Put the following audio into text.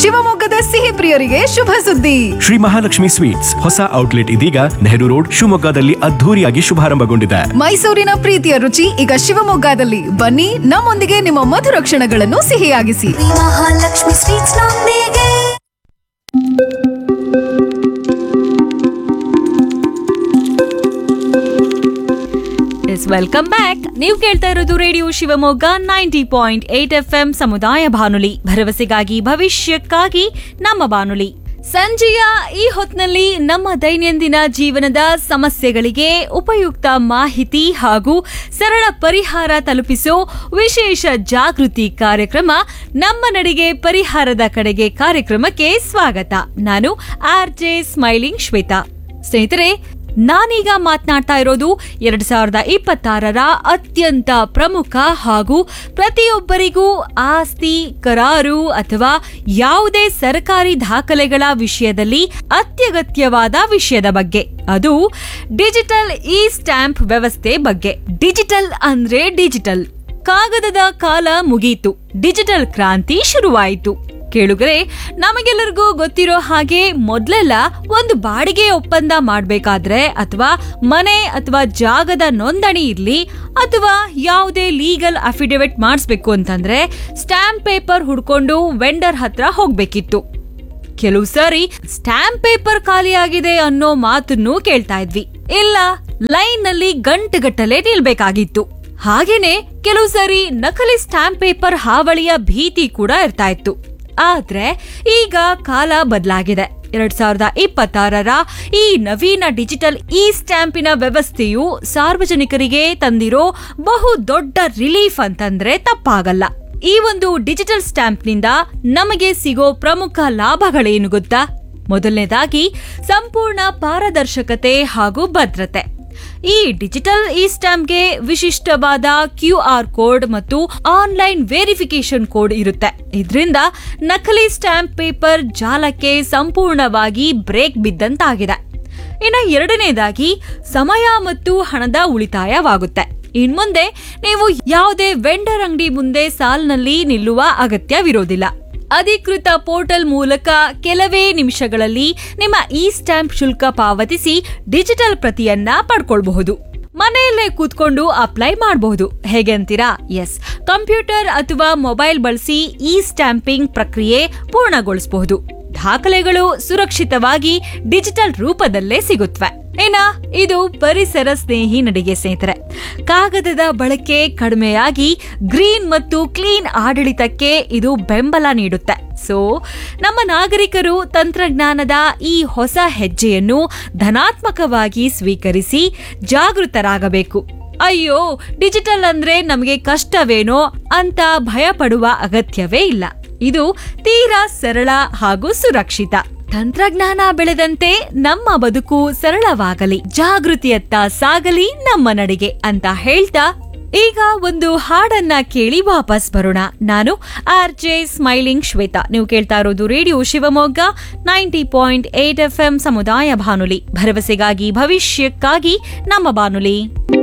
ಶಿವಮೊಗ್ಗದ ಸಿಹಿ ಪ್ರಿಯರಿಗೆ ಶುಭ ಸುದ್ದಿ ಶ್ರೀ ಮಹಾಲಕ್ಷ್ಮಿ ಸ್ವೀಟ್ಸ್ ಹೊಸ ಔಟ್ಲೆಟ್ ಇದೀಗ ನೆಹರು ರೋಡ್ ಶಿವಮೊಗ್ಗದಲ್ಲಿ ಅದ್ಧೂರಿಯಾಗಿ ಶುಭಾರಂಭಗೊಂಡಿದೆ ಮೈಸೂರಿನ ಪ್ರೀತಿಯ ರುಚಿ ಈಗ ಶಿವಮೊಗ್ಗದಲ್ಲಿ ಬನ್ನಿ ನಮ್ಮೊಂದಿಗೆ ನಿಮ್ಮ ಮಧುರ ಕ್ಷಣಗಳನ್ನು ಸಿಹಿಯಾಗಿಸಿ ಮಹಾಲಕ್ಷ್ಮಿ ಸ್ವೀಟ್ಸ್ ನೊಂದಿಗೆ ಎಸ್ ವೆಲ್ಕಮ್ ಬ್ಯಾಕ್ ನೀವು ಕೇಳ್ತಾ ಇರೋದು radio Shivamogga ninety point eight F M ಸಮುದಾಯ ಬಾನುಲಿ ಭರವಸೆಗಾಗಿ ಭವಿಷ್ಯಕ್ಕಾಗಿ ನಮ್ಮ ಬಾನುಲಿ ಸಂಜೆಯ ಈ ಹೊತ್ನಲ್ಲಿ ನಮ್ಮ ದೈನಂದಿನ ಜೀವನದ ಸಮಸ್ಯೆಗಳಿಗೆ ಉಪಯುಕ್ತ ಮಾಹಿತಿ ಹಾಗೂ ಸರಳ ಪರಿಹಾರ ತಲುಪಿಸೋ ವಿಶೇಷ ಜಾಗೃತಿ ಕಾರ್ಯಕ್ರಮ ನಮ್ಮ ನಡಿಗೆ ಪರಿಹಾರದ ಕಡೆಗೆ ಕಾರ್ಯಕ್ರಮಕ್ಕೆ ಸ್ವಾಗತ ನಾನು ಆರ್ ಜೆ ಸ್ಮೈಲಿಂಗ್ ಶ್ವೇತಾ ಸ್ನೇಹಿತರೆ ನಾನೀಗ ಮಾತನಾಡ್ತಾ ಇರೋದು ಎರಡ್ ಸಾವಿರದ ಇಪ್ಪತ್ತಾರರ ಅತ್ಯಂತ ಪ್ರಮುಖ ಹಾಗೂ ಪ್ರತಿಯೊಬ್ಬರಿಗೂ ಆಸ್ತಿ ಕರಾರು ಅಥವಾ ಯಾವುದೇ ಸರ್ಕಾರಿ ದಾಖಲೆಗಳ ವಿಷಯದಲ್ಲಿ ಅತ್ಯಗತ್ಯವಾದ ವಿಷಯದ ಬಗ್ಗೆ ಅದು ಡಿಜಿಟಲ್ ಇ ಸ್ಟ್ಯಾಂಪ್ ವ್ಯವಸ್ಥೆ ಬಗ್ಗೆ ಡಿಜಿಟಲ್ ಅಂದ್ರೆ ಡಿಜಿಟಲ್ ಕಾಗದದ ಕಾಲ ಮುಗೀತು ಡಿಜಿಟಲ್ ಕ್ರಾಂತಿ ಶುರುವಾಯಿತು ಕೇಳುಗರೆ ನಮಗೆಲ್ಲರಿಗೂ ಗೊತ್ತಿರೋ ಹಾಗೆ ಮೊದ್ಲೆಲ್ಲ ಒಂದು ಬಾಡಿಗೆ ಒಪ್ಪಂದ ಮಾಡ್ಬೇಕಾದ್ರೆ ಅಥವಾ ಮನೆ ಅಥವಾ ಜಾಗದ ನೋಂದಣಿ ಇರ್ಲಿ ಅಥವಾ ಯಾವುದೇ ಲೀಗಲ್ ಅಫಿಡವಿಟ್ ಮಾಡಿಸ್ಬೇಕು ಅಂತಂದ್ರೆ ಸ್ಟ್ಯಾಂಪ್ ಪೇಪರ್ ಹುಡ್ಕೊಂಡು ವೆಂಡರ್ ಹತ್ರ ಹೋಗ್ಬೇಕಿತ್ತು ಕೆಲವು ಸಾರಿ ಸ್ಟ್ಯಾಂಪ್ ಪೇಪರ್ ಖಾಲಿಯಾಗಿದೆ ಅನ್ನೋ ಮಾತನ್ನು ಕೇಳ್ತಾ ಇದ್ವಿ ಇಲ್ಲ ಲೈನ್ ನಲ್ಲಿ ಗಂಟೆಗಟ್ಟಲೆ ನಿಲ್ಬೇಕಾಗಿತ್ತು ಹಾಗೇನೆ ಕೆಲವು ಸಾರಿ ನಕಲಿ ಸ್ಟ್ಯಾಂಪ್ ಪೇಪರ್ ಹಾವಳಿಯ ಭೀತಿ ಕೂಡ ಇರ್ತಾ ಇತ್ತು ಆದ್ರೆ ಈಗ ಕಾಲ ಬದಲಾಗಿದೆ ಎರಡ್ ಸಾವಿರದ ಇಪ್ಪತ್ತಾರರ ಈ ನವೀನ ಡಿಜಿಟಲ್ ಇ ಸ್ಟ್ಯಾಂಪಿನ ವ್ಯವಸ್ಥೆಯು ಸಾರ್ವಜನಿಕರಿಗೆ ತಂದಿರೋ ಬಹು ದೊಡ್ಡ ರಿಲೀಫ್ ಅಂತಂದ್ರೆ ತಪ್ಪಾಗಲ್ಲ ಈ ಒಂದು ಡಿಜಿಟಲ್ ಸ್ಟ್ಯಾಂಪ್ನಿಂದ ನಮಗೆ ಸಿಗೋ ಪ್ರಮುಖ ಲಾಭಗಳೇನು ಗೊತ್ತಾ ಮೊದಲನೇದಾಗಿ ಸಂಪೂರ್ಣ ಪಾರದರ್ಶಕತೆ ಹಾಗೂ ಭದ್ರತೆ ಈ ಡಿಜಿಟಲ್ ಇ ಸ್ಟ್ಯಾಂಪ್ಗೆ ವಿಶಿಷ್ಟವಾದ ಕ್ಯೂ ಆರ್ ಕೋಡ್ ಮತ್ತು ಆನ್ಲೈನ್ ವೆರಿಫಿಕೇಶನ್ ಕೋಡ್ ಇರುತ್ತೆ ಇದರಿಂದ ನಕಲಿ ಸ್ಟ್ಯಾಂಪ್ ಪೇಪರ್ ಜಾಲಕ್ಕೆ ಸಂಪೂರ್ಣವಾಗಿ ಬ್ರೇಕ್ ಬಿದ್ದಂತಾಗಿದೆ ಇನ್ನ ಎರಡನೇದಾಗಿ ಸಮಯ ಮತ್ತು ಹಣದ ಉಳಿತಾಯವಾಗುತ್ತೆ ಇನ್ಮುಂದೆ ನೀವು ಯಾವುದೇ ವೆಂಡರ್ ಅಂಗಡಿ ಮುಂದೆ ಸಾಲ್ನಲ್ಲಿ ನಿಲ್ಲುವ ಅಗತ್ಯವಿರೋದಿಲ್ಲ ಅಧಿಕೃತ ಪೋರ್ಟಲ್ ಮೂಲಕ ಕೆಲವೇ ನಿಮಿಷಗಳಲ್ಲಿ ನಿಮ್ಮ ಇ ಸ್ಟ್ಯಾಂಪ್ ಶುಲ್ಕ ಪಾವತಿಸಿ ಡಿಜಿಟಲ್ ಪ್ರತಿಯನ್ನ ಪಡ್ಕೊಳ್ಬಹುದು ಮನೆಯಲ್ಲೇ ಕೂತ್ಕೊಂಡು ಅಪ್ಲೈ ಮಾಡಬಹುದು ಹೇಗೆ ಅಂತೀರಾ ಎಸ್ ಕಂಪ್ಯೂಟರ್ ಅಥವಾ ಮೊಬೈಲ್ ಬಳಸಿ ಇ ಸ್ಟ್ಯಾಂಪಿಂಗ್ ಪ್ರಕ್ರಿಯೆ ಪೂರ್ಣಗೊಳಿಸಬಹುದು ದಾಖಲೆಗಳು ಸುರಕ್ಷಿತವಾಗಿ ಡಿಜಿಟಲ್ ರೂಪದಲ್ಲೇ ಸಿಗುತ್ತವೆ ಏನ ಇದು ಪರಿಸರ ಸ್ನೇಹಿ ನಡಿಗೆ ಸ್ನೇಹಿತರೆ ಕಾಗದದ ಬಳಕೆ ಕಡಿಮೆಯಾಗಿ ಗ್ರೀನ್ ಮತ್ತು ಕ್ಲೀನ್ ಆಡಳಿತಕ್ಕೆ ಇದು ಬೆಂಬಲ ನೀಡುತ್ತೆ ಸೊ ನಮ್ಮ ನಾಗರಿಕರು ತಂತ್ರಜ್ಞಾನದ ಈ ಹೊಸ ಹೆಜ್ಜೆಯನ್ನು ಧನಾತ್ಮಕವಾಗಿ ಸ್ವೀಕರಿಸಿ ಜಾಗೃತರಾಗಬೇಕು ಅಯ್ಯೋ ಡಿಜಿಟಲ್ ಅಂದ್ರೆ ನಮಗೆ ಕಷ್ಟವೇನೋ ಅಂತ ಭಯ ಪಡುವ ಅಗತ್ಯವೇ ಇಲ್ಲ ಇದು ತೀರಾ ಸರಳ ಹಾಗೂ ಸುರಕ್ಷಿತ ತಂತ್ರಜ್ಞಾನ ಬೆಳೆದಂತೆ ನಮ್ಮ ಬದುಕು ಸರಳವಾಗಲಿ ಜಾಗೃತಿಯತ್ತ ಸಾಗಲಿ ನಮ್ಮ ನಡಿಗೆ ಅಂತ ಹೇಳ್ತಾ ಈಗ ಒಂದು ಹಾಡನ್ನ ಕೇಳಿ ವಾಪಸ್ ಬರೋಣ ನಾನು ಆರ್ ಜೆ ಸ್ಮೈಲಿಂಗ್ ಶ್ವೇತಾ ನೀವು ಕೇಳ್ತಾ ಇರೋದು radio Shivamogga ninety point eight F M ಸಮುದಾಯ ಬಾನುಲಿ ಭರವಸೆಗಾಗಿ ಭವಿಷ್ಯಕ್ಕಾಗಿ ನಮ್ಮ ಬಾನುಲಿ